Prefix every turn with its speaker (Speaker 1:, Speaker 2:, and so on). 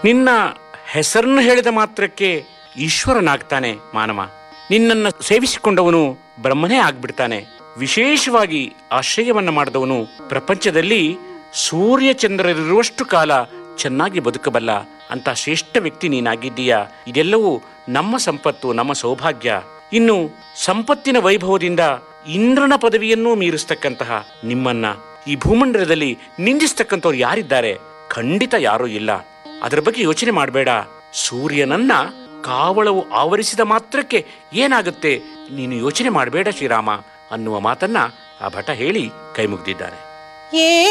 Speaker 1: ನಿನ್ನ ಹೆಸರನ್ನು ಹೇಳಿದ ಮಾತ್ರಕ್ಕೆ ಈಶ್ವರನಾಗ್ತಾನೆ ಮಾನವ ನಿನ್ನನ್ನು ಸೇವಿಸಿಕೊಂಡವನು ಬ್ರಹ್ಮನೇ ಆಗ್ಬಿಡ್ತಾನೆ ವಿಶೇಷವಾಗಿ ಆಶ್ರಯವನ್ನ ಮಾಡಿದವನು ಪ್ರಪಂಚದಲ್ಲಿ ಸೂರ್ಯ ಚಂದ್ರರಿರುವಷ್ಟು ಕಾಲ ಚೆನ್ನಾಗಿ ಬದುಕಬಲ್ಲ ಅಂತ ಶ್ರೇಷ್ಠ ವ್ಯಕ್ತಿ ನೀನಾಗಿದ್ದೀಯ ಇದೆಲ್ಲವೂ ನಮ್ಮ ಸಂಪತ್ತು ನಮ್ಮ ಸೌಭಾಗ್ಯ ಇನ್ನು ಸಂಪತ್ತಿನ ವೈಭವದಿಂದ ಇಂದ್ರನ ಪದವಿಯನ್ನೂ ಮೀರಿಸ್ತಕ್ಕಂತಹ ನಿಮ್ಮನ್ನ ಈ ಭೂಮಂಡಲದಲ್ಲಿ ನಿಂದಿಸ್ತಕ್ಕಂಥವ್ರು ಯಾರಿದ್ದಾರೆ ಖಂಡಿತ ಯಾರೂ ಇಲ್ಲ ಅದರ ಬಗ್ಗೆ ಯೋಚನೆ ಮಾಡಬೇಡ ಸೂರ್ಯನನ್ನ ಕಾವಳವು ಆವರಿಸಿದ ಮಾತ್ರಕ್ಕೆ ಏನಾಗುತ್ತೆ ನೀನು ಯೋಚನೆ ಮಾಡಬೇಡ ಶ್ರೀರಾಮ ಅನ್ನುವ ಮಾತನ್ನ ಆ ಭಟ ಹೇಳಿ ಕೈ ಮುಗ್ದಿದ್ದಾನೆ
Speaker 2: ಏ